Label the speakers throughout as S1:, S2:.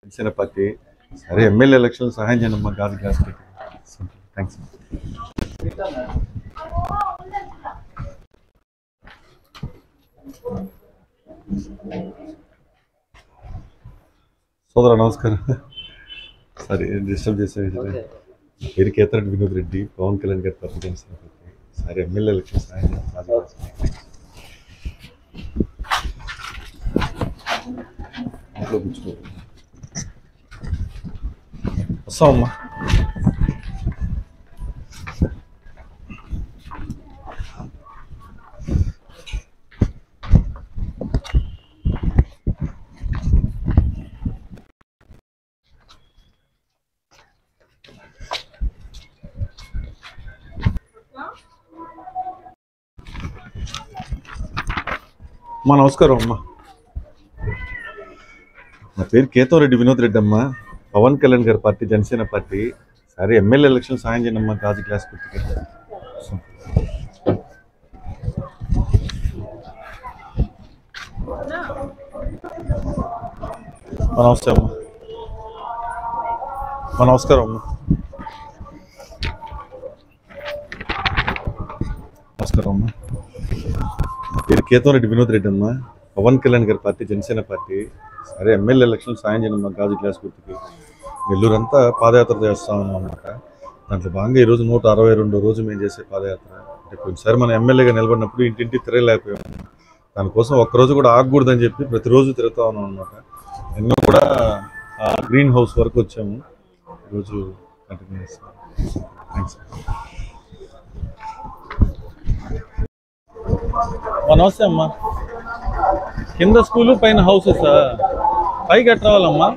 S1: Janasena party సరే MLA election సహాయం చేయండి అమ్మా గాజు గ్యాస్ పెట్టి థ్యాంక్స్ సోదర నమస్కారం సరే డిస్టర్బ్ చేసే పేరు కేతరెడ్డి వినోద్ రెడ్డి పవన్ కళ్యాణ్ గారి పార్టీ జనసేన పార్టీ సరే ఎమ్మెల్యే ఎలక్షన్ సహాయం చేయండి గాజు గ్యాస్ పెట్టి. ఇంట్లో కూర్చో వస్తామమ్మా అమ్మా నమస్కారం అమ్మా నా పేరు కేతం రెడ్డి వినోద్ రెడ్డి అమ్మా పవన్ కళ్యాణ్ గారి పార్టీ జనసేన పార్టీ సరే ఎమ్మెల్యే ఎలక్షన్ సాయం చేయండి అమ్మా గాజు గ్లాస్ గుర్తుకి అమ్మా, నమస్తే అమ్మా అమ్మా, నమస్కారం అమ్మా నమస్కారం అమ్మా నా పేరు కేతం రెడ్డి వినోద్ రెడ్డి అమ్మా పవన్ కళ్యాణ్ గారి పార్టీ జనసేన పార్టీ సరే ఎమ్మెల్యే ఎలక్షన్ సాయం చేయండి అమ్మా గాజు గ్లాస్ గుర్తుకి నెల్లూరంతా పాదయాత్ర చేస్తా ఉన్నాం అన్నమాట దాంట్లో భాగంగా ఈరోజు నూట అరవై రెండో రోజు మేము చేసే పాదయాత్ర అంటే కొంచెంసారి మనం ఎమ్మెల్యేగా నిలబడినప్పుడు ఇంటింటి తిరగలేకపోయాం దానికోసం ఒక్కరోజు కూడా ఆగకూడదని చెప్పి ప్రతిరోజు తిరుగుతా ఉన్నాం అనమాట ఎన్నో కూడా గ్రీన్ హౌస్ వరకు వచ్చాము ఈరోజు కంటిన్యూ చేస్తాం థ్యాంక్స్
S2: నమస్తే అమ్మా కింద స్కూలు పైన హౌసెస్ పైకి ఎట్లా రావాలమ్మా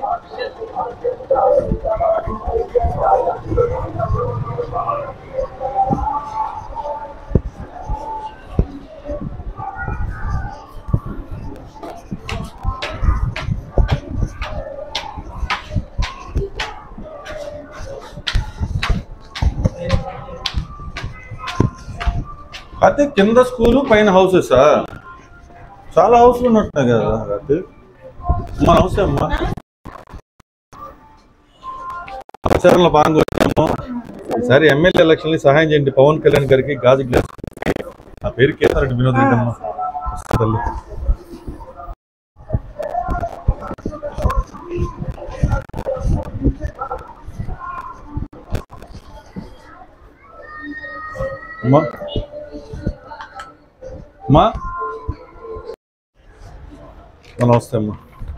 S1: అయితే కింద స్కూలు పైన హౌసెస్ చాలా హౌస్లు ఉన్నట్టున్నాయి కదా అయితే
S2: అమ్మా నమస్తే అమ్మా
S1: ప్రచారంలో భాగంగా వచ్చాము ఈసారి ఎమ్మెల్యే ఎలక్షన్ సహాయం చేయండి పవన్ కళ్యాణ్ గారికి గాజు గ్లాస్ నా పేరు కేతారెడ్డి వినోద్ రెడ్డి అమ్మ వస్తా తల్లి అమ్మా అమ్మా అమ్మా, నమస్తే అమ్మా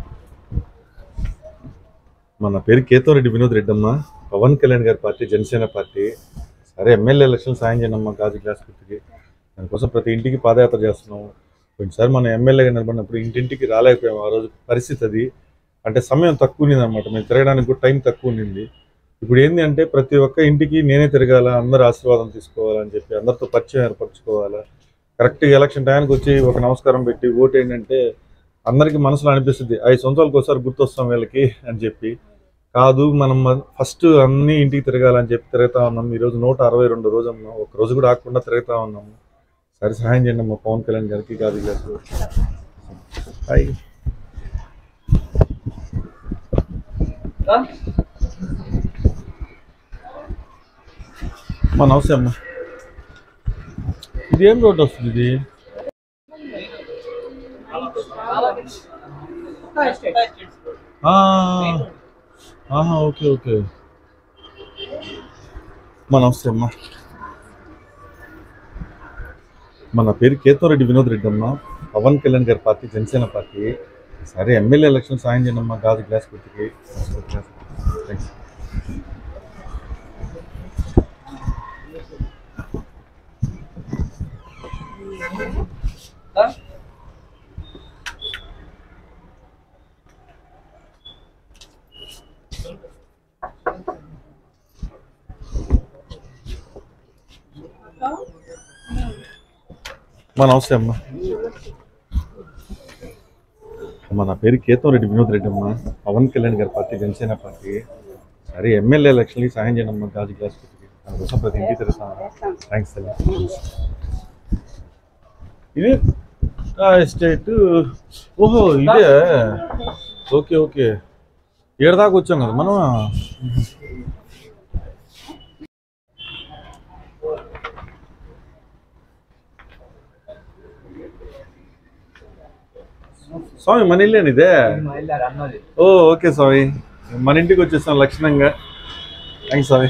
S1: మన పేరు కేతం రెడ్డి వినోద్ రెడ్డి అమ్మ పవన్ కళ్యాణ్ గారి పార్టీ జనసేన పార్టీ సరే ఎమ్మెల్యే ఎలక్షన్ సాయం చేయండి అమ్మా గాజు గ్లాస్ గుర్తుకి దానికోసం ప్రతి ఇంటికి పాదయాత్ర చేస్తున్నాము కొన్నిసారి మనం ఎమ్మెల్యేగా నిలబడినప్పుడు ఇంటింటికి రాలేకపోయాము ఆ రోజు పరిస్థితి అది అంటే సమయం తక్కువ ఉన్నది అనమాట మేము తిరగడానికి కూడా టైం తక్కువ ఉన్నింది ఇప్పుడు ఏంది అంటే ప్రతి ఒక్క ఇంటికి నేనే తిరగాల అందరు ఆశీర్వాదం తీసుకోవాలని చెప్పి అందరితో పరిచయం ఏర్పరచుకోవాలా కరెక్ట్గా ఎలక్షన్ టైంకి వచ్చి ఒక నమస్కారం పెట్టి ఓటు ఏంటంటే అందరికీ మనసులో అనిపిస్తుంది ఐదు సంవత్సరాలకు ఒకసారి గుర్తొస్తాం వీళ్ళకి అని చెప్పి కాదు మనం ఫస్ట్ అన్ని ఇంటికి తిరగాలని చెప్పి తిరుగుతా ఉన్నాం ఈరోజు నూట అరవై రెండు రోజు ఉన్నాం ఒక రోజు కూడా ఆకుండా తిరుగుతా ఉన్నాము సరే సహాయం చేయండి అమ్మా పవన్ కళ్యాణ్ గారికి కాదు గారు హాయ్ అమ్మా నమస్తే అమ్మా
S2: ఇది ఏం రోడ్ వస్తుంది ఇది
S1: ఆ, ఆహా ఓకే ఓకే అమ్మా నమస్తే అమ్మా మన పేరు కేతం రెడ్డి వినోద్ రెడ్డి అమ్మ పవన్ కళ్యాణ్ గారి పార్టీ జనసేన పార్టీ సరే ఎమ్మెల్యే ఎలక్షన్ సాయం చేయండి అమ్మా గాజు గ్లాస్ గుర్తుకి థ్యాంక్స్ అమ్మా నమస్తే అమ్మా అమ్మా నా పేరు కేతం రెడ్డి వినోద్ రెడ్డి అమ్మ పవన్ కళ్యాణ్ గారి పార్టీ జనసేన పార్టీ సరే ఎమ్మెల్యే ఎలక్షన్కి సహాయం చేయండి అమ్మా గాజు గ్లాస్ గుర్తుకి దానికోసం ప్రతి ఇంటికి తిరుగుతాను థ్యాంక్స్ తల్లి
S2: ఇది ఎస్టేట్ ఓహో ఇదే ఓకే ఓకే
S1: ఏడు దాకా వచ్చాం కదా మనం స్వామి మన ఇల్లేని ఇదే ఓ ఓకే స్వామి మన ఇంటికి వచ్చేసాం లక్షణంగా థ్యాంక్స్ స్వామి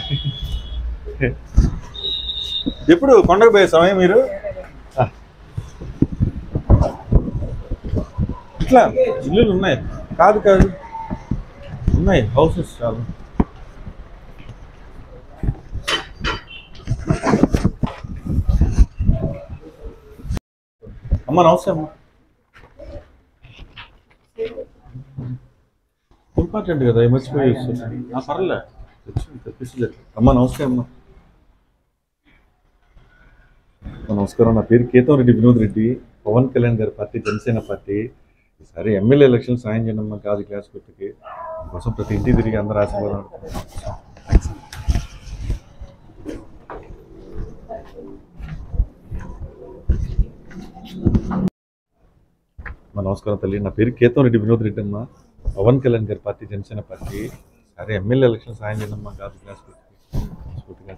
S1: ఎప్పుడు కొండకు పోయే స్వామి మీరు ఆ. ఇట్లా ఇల్లులు ఉన్నాయి కాదు కాదు ఉన్నాయి హౌసెస్ చాలా అమ్మ నమస్తే అమ్మ ఇంపార్టెంట్ కదా ఈ మర్చిపోయి ఆ పర్లే తెచ్చి- తెప్పిస్తే అమ్మ నమస్తే అమ్మ అమ్మ, నమస్కారం నా పేరు కేతం రెడ్డి వినోద్ రెడ్డి పవన్ కళ్యాణ్ గారి పార్టీ జనసేన పార్టీ ఈసారి ఎమ్మెల్యే ఎలక్షన్ సాయం చేయండి అమ్మ కాదు క్లాస్ గుర్తుకి కోసం ప్రతి ఇంటికి తిరిగి అందరూ ఆశీర్వాదం థ్యాంక్స్ అమ్మ, నమస్కారం తల్లి నా పేరు కేతం రెడ్డి వినోద్ రెడ్డి అమ్మ పవన్ కళ్యాణ్ గారి పార్టీ జనసేన పార్టీ సరే ఎమ్మెల్యే ఎలక్షన్ సాయం చేయండి అమ్మా కాదు క్లాస్ గుర్తుకి స్ఫూర్తిగా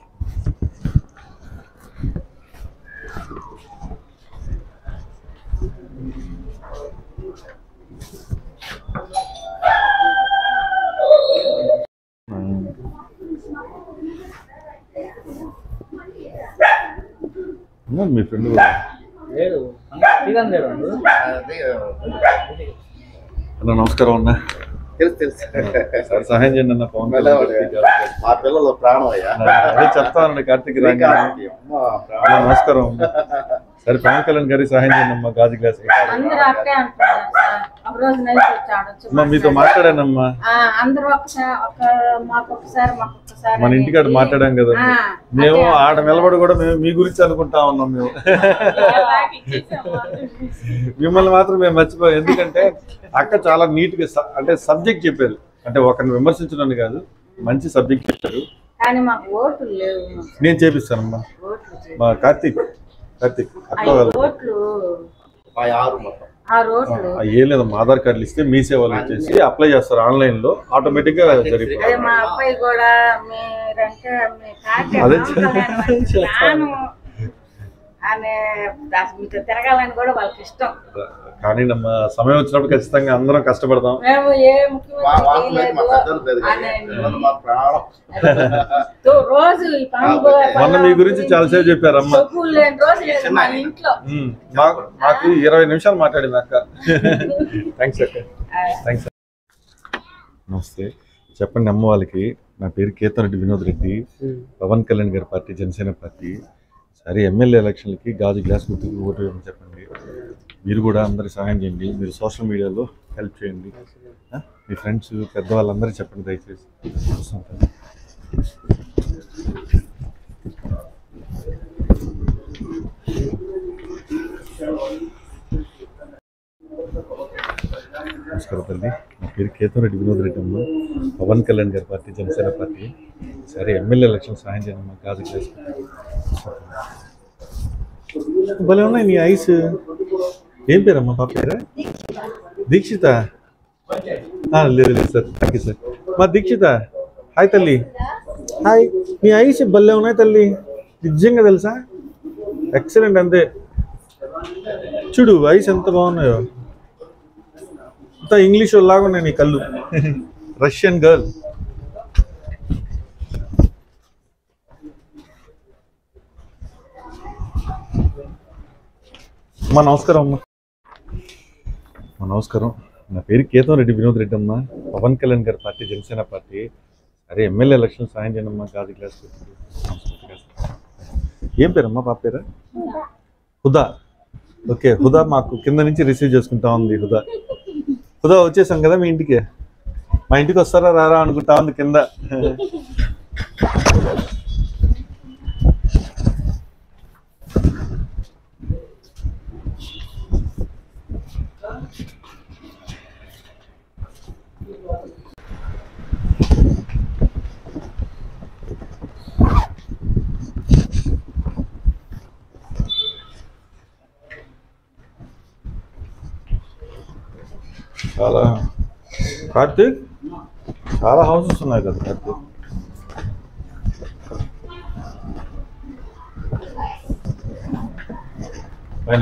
S1: ఉన్నారు మీ ఫ్రెండ్ కూడా
S3: లేడు శ్రీకాంత్ లేడు వాడు.
S1: అన్న నమస్కారం అన్న
S4: తెలుసు తెలుసు
S1: సార్ సహాయం చేయండి అన్న పవన్ కళ్యాణ్ గారికి కాదు క్లాస్
S4: మా పిల్లలు ప్రాణం అయ్యా
S1: అదే చెప్తానండి కార్తీక్ రాంగ్
S4: శ్రీకాంత్ అమ్మ ప్రాణం
S1: నమస్కారం అమ్మ. సరే పవన్ కళ్యాణ్ గారికి సహాయం చేయండి అమ్మా గాజు గ్లాస్
S5: అందరూ అట్టే అంటున్నారు సార్ ఒక రోజు నైట్ వచ్చాడు వచ్చి
S1: అమ్మా మీతో మాట్లాడానమ్మా
S5: ఆ, అందరూ ఒకసారి ఒక మాకు ఒకసారి మాకు ఒకసారి
S1: మన ఇంటికాడ
S5: అనేది.
S1: మాట్లాడాం కదా
S5: ఆ,
S1: మేము
S5: అదే.
S1: ఆడ నిలబడి కూడా మేము మీ గురించి అనుకుంటా ఉన్నాం మేము
S5: అలాగే ఇచ్చేసాము.
S1: మిమ్మల్ని మాత్రం మేము మర్చిపోయాం ఎందుకంటే అక్క చాలా నీట్ గా స- అంటే సబ్జెక్ట్ చెప్పారు అంటే ఒకరిని విమర్శించడానికి కాదు మంచి సబ్జెక్ట్ చెప్పారు
S5: కానీ మాకు ఓట్లు లేవు
S1: నేను చేపిస్తానమ్మా
S5: ఓట్లు లేవు.
S1: మా కార్తీక్ కార్తీక్ అక్క
S5: ఆ
S1: వాళ్ళు
S5: ఓట్లు
S4: మా ఆరు మొత్తం
S5: ఆ రోడ్లు
S1: ఆ, ఏం లేదమ్మా ఆధార్ కార్డులు ఇస్తే మీ సేవలు వచ్చేసి అప్లై చేస్తారు ఆన్లైన్ లో ఆటోమేటిక్ గా
S5: అదే
S1: జరిగిపోతుంది
S5: మా అబ్బాయి కూడా మీరంటే మీ తాత
S1: అదే
S5: నాను ఆమె అసలు మీతో తిరగాలని కూడా వాళ్ళకి ఇష్టం
S1: కానీ నమ్మ సమయం వచ్చినప్పుడు ఖచ్చితంగా అందరం కష్టపడతాం
S5: మేము ఏ
S4: మా వాకు లేదు మా పెద్దలు
S5: ముఖ్యమంత్రి
S4: లేదు కానీ
S5: చేయలేదు
S4: పిల్లలు మా ప్రాణం
S5: తో- రోజు ఈ పనులు
S4: కాబట్టి
S1: మొన్న మీ గురించి చాలాసేపు చెప్పారమ్మ
S5: చదువులు లేని రోజు లేదు మన ఇంట్లో
S1: ఉమ్, మాకు మాకు ఇరవై నిమిషాలు మాట్లాడింది అక్క థ్యాంక్స్ అక్క థ్యాంక్స్ నమస్తే చెప్పండి అమ్మ వాళ్ళకి నా పేరు కేతన్ రెడ్డి వినోద్ రెడ్డి పవన్ కళ్యాణ్ గారి పార్టీ జనసేన పార్టీ సరే ఎమ్మెల్యే ఎలక్షన్లకి గాజు గ్లాస్ గుర్తుకు ఓటు వేయమని చెప్పండి మీరు కూడా అందరికి సహాయం చేయండి మీరు సోషల్ మీడియాలో హెల్ప్ చేయండి ఆ? మీ ఫ్రెండ్స్ పెద్దవాళ్ళందరికీ చెప్పండి దయచేసి వస్తుంటాను. నమస్కారం తల్లి నా పేరు కేతం రెడ్డి వినోద్ రెడ్డి అమ్మ పవన్ కళ్యాణ్ గారి పార్టీ జనసేన పార్టీ సరే ఎమ్మెల్యే ఎలక్షన్ సహాయం చేయండి అమ్మా గాజు గ్లాస్ భలే ఉన్నాయి నీ ఐస్ ఏం పేరమ్మా పాప పేరా దీక్షిత ఆ, లేదు లేదు సార్ థ్యాంక్ యూ సార్ మా దీక్షిత హాయ్ తల్లి హాయ్ నీ ఐస్ భలే ఉన్నాయి తల్లి నిజంగా తెలుసా ఎక్సలెంట్ అంతే చూడు ఐస్ ఎంత బాగున్నాయో అంతా ఇంగ్లీష్ లాగా ఉన్నాయి నీ కళ్ళు రష్యన్ గర్ల్ అమ్మా నమస్కారం అమ్మా అమ్మా నమస్కారం నా పేరు కేతం రెడ్డి వినోద్ రెడ్డి అమ్మ పవన్ కళ్యాణ్ గారి పార్టీ జనసేన పార్టీ అరే ఎమ్మెల్యే ఎలక్షన్ సాయం చేయండి అమ్మా గాజు గ్లాస్ ఏం పేరమ్మా పాప పేరా హుదా ఓకే హుదా మాకు కింద నుంచి రిసీవ్ చేసుకుంటా ఉంది హుదా హుదా వచ్చేసాం కదా మీ ఇంటికి మా ఇంటికి వస్తారా రారా అనుకుంటా ఉంది కింద చాలా కార్తీక్ చాలా హౌసెస్ ఉన్నాయి కదా ప్రతి పైన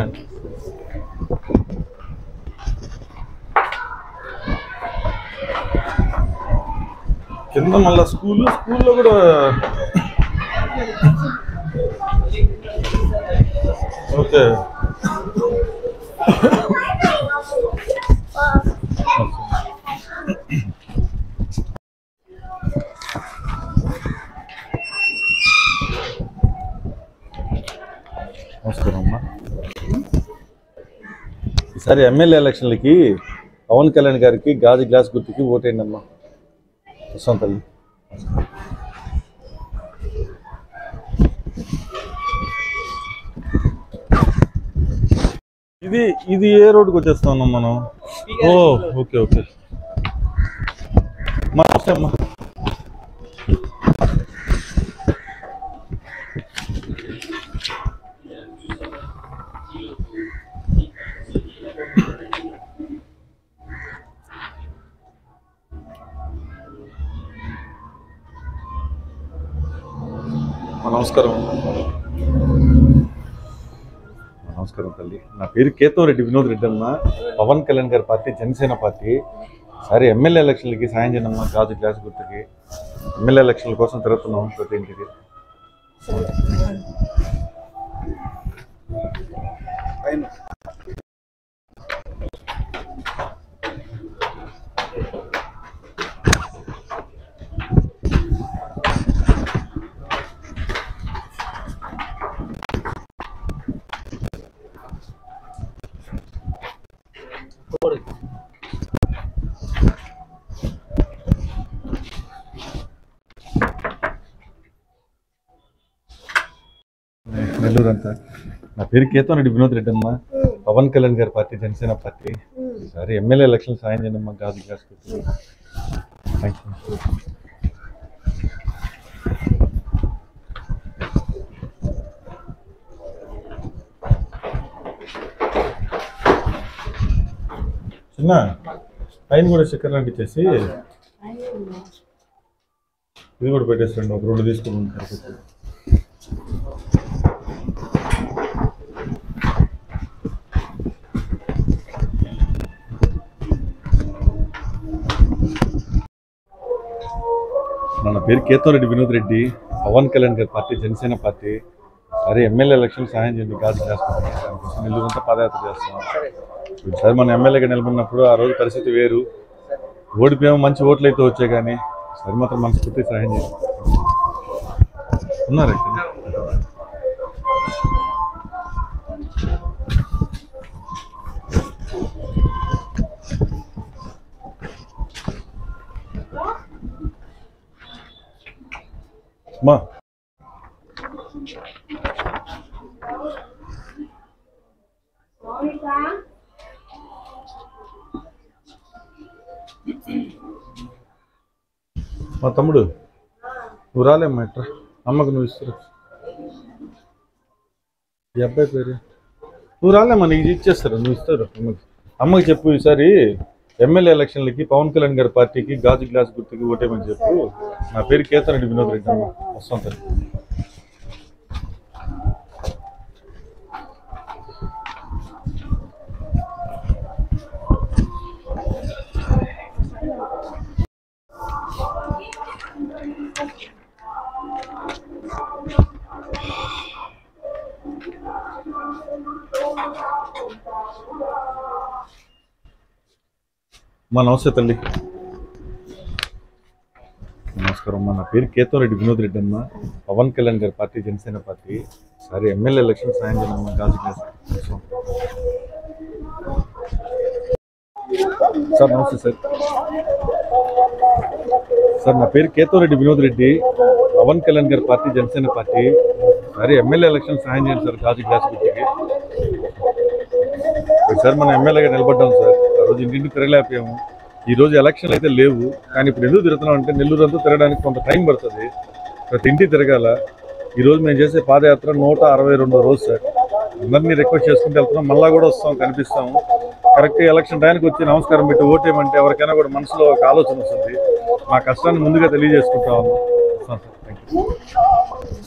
S1: కింద మళ్ళా స్కూల్ స్కూల్లో కూడా ఓకే నమస్కారం అమ్మా ఈసారి ఎమ్మెల్యే ఎలక్షన్లకి పవన్ కళ్యాణ్ గారికి గాజు గ్లాస్ గుర్తుకి ఓటేయండి అమ్మా వస్తాం తల్లి ఇది ఇది ఏ రోడ్డుకి వచ్చేస్తున్నాం మనం ఓ ఓకే ఓకే మా అమ్మా మా నమస్కారం నమస్కారం తల్లి నా పేరు కేతవరెడ్డి వినోద్ రెడ్డి అన్న పవన్ కళ్యాణ్ గారి పార్టీ జనసేన పార్టీ సరే ఎమ్మెల్యే ఎలక్షన్లకి సాయం చేయనమ్మా గాజు గ్లాస్ గుర్తుకి ఎమ్మెల్యే ఎలక్షన్ల కోసం తిరుగుతున్నాం ప్రతి ఇంటికి నెల్లూరు అంతా నా పేరు కేతవరెడ్డి వినోద్ రెడ్డి అమ్మ పవన్ కళ్యాణ్ గారి పార్టీ జనసేన పార్టీ సరే ఎమ్మెల్యే ఎలక్షన్ సాయం చేయండి అమ్మా గాజు గ్లాస్ గుర్తుకి థ్యాంక్ యూ చిన్న పైన కూడా చక్కెర అంటించేసి ఇది కూడా పెట్టేసండి ఒక రెండు తీసుకుని ఉంటారు మన పేరు కేతవరెడ్డి వినోద్ రెడ్డి పవన్ కళ్యాణ్ గారి పార్టీ జనసేన పార్టీ అరే ఎమ్మెల్యే ఎలక్షన్ సహాయం చేయండి గాజు చేస్తాం దానికోసం నెల్లూరంతా పాదయాత్ర చేస్తాం ఈసారి మన ఎమ్మెల్యేగా నిలబడినప్పుడు ఆ రోజు పరిస్థితి వేరు ఓడిపోయాము మంచి ఓట్లు అయితే వచ్చాయి కానీ సరి మాత్రం మనస్ఫూర్తి సహాయం చేయండి ఉన్నారు ఇక్కడ మా మా తమ్ముడు నువ్వు రాలేమ్మా ఇట్రా అమ్మకు నువ్వు ఇస్తారు ఈ అబ్బాయి పేరు నువ్వు రాలేమ్మా నీకు ఇచ్చేస్తారు నువ్వు ఇస్తారు అమ్మకి అమ్మకి చెప్పు ఈసారి ఎమ్మెల్యే ఎలక్షన్లకి పవన్ కళ్యాణ్ గారి పార్టీకి గాజు గ్లాస్ గుర్తుకి ఓటేమని చెప్పు నా పేరు కేతరెడ్డి వినోద్ రెడ్డి అమ్మ వస్తాం సార్ మా నమస్తే తల్లి నమస్కారం అమ్మా నా పేరు కేతవరెడ్డి వినోద్ రెడ్డి అమ్మ పవన్ కళ్యాణ్ గారి పార్టీ జనసేన పార్టీ సరే ఎమ్మెల్యే ఎలక్షన్ సాయం చేయమ్మా గాజు గ్లాస్ కోసం. సార్ నమస్తే సార్ సార్ నా పేరు కేతవరెడ్డి వినోద్ రెడ్డి పవన్ కళ్యాణ్ గారి పార్టీ జనసేన పార్టీ సరే ఎమ్మెల్యే ఎలక్షన్ సాయం చేయండి సార్ గాజు గ్లాస్ గుర్తుకి సార్ మనం ఎమ్మెల్యేగా నిలబడ్డాం సార్ ఆ రోజు ఇంటింటి తిరగలేకపోయాము ఈ రోజు ఎలక్షన్లు అయితే లేవు కానీ ఇప్పుడు ఎందుకు తిరుగుతున్నాం అంటే నెల్లూరు అంతా తిరగడానికి కొంత టైం పడుతుంది ప్రతి ఇంటి తిరగాల ఈ రోజు మేము చేసే పాదయాత్ర నూట అరవై రెండో రోజు సార్ అందరినీ రిక్వెస్ట్ చేసుకుంటూ వెళ్తున్నాం మళ్ళా కూడా వస్తాం కనిపిస్తాము కరెక్ట్ ఎలక్షన్ టైంకి వచ్చి నమస్కారం పెట్టి ఓటేయమంటే ఎవరికైనా కూడా మనసులో ఒక ఆలోచన వస్తుంది మా కష్టాన్ని ముందుగా తెలియజేసుకుంటా ఉన్నాం థ్యాంక్ యూ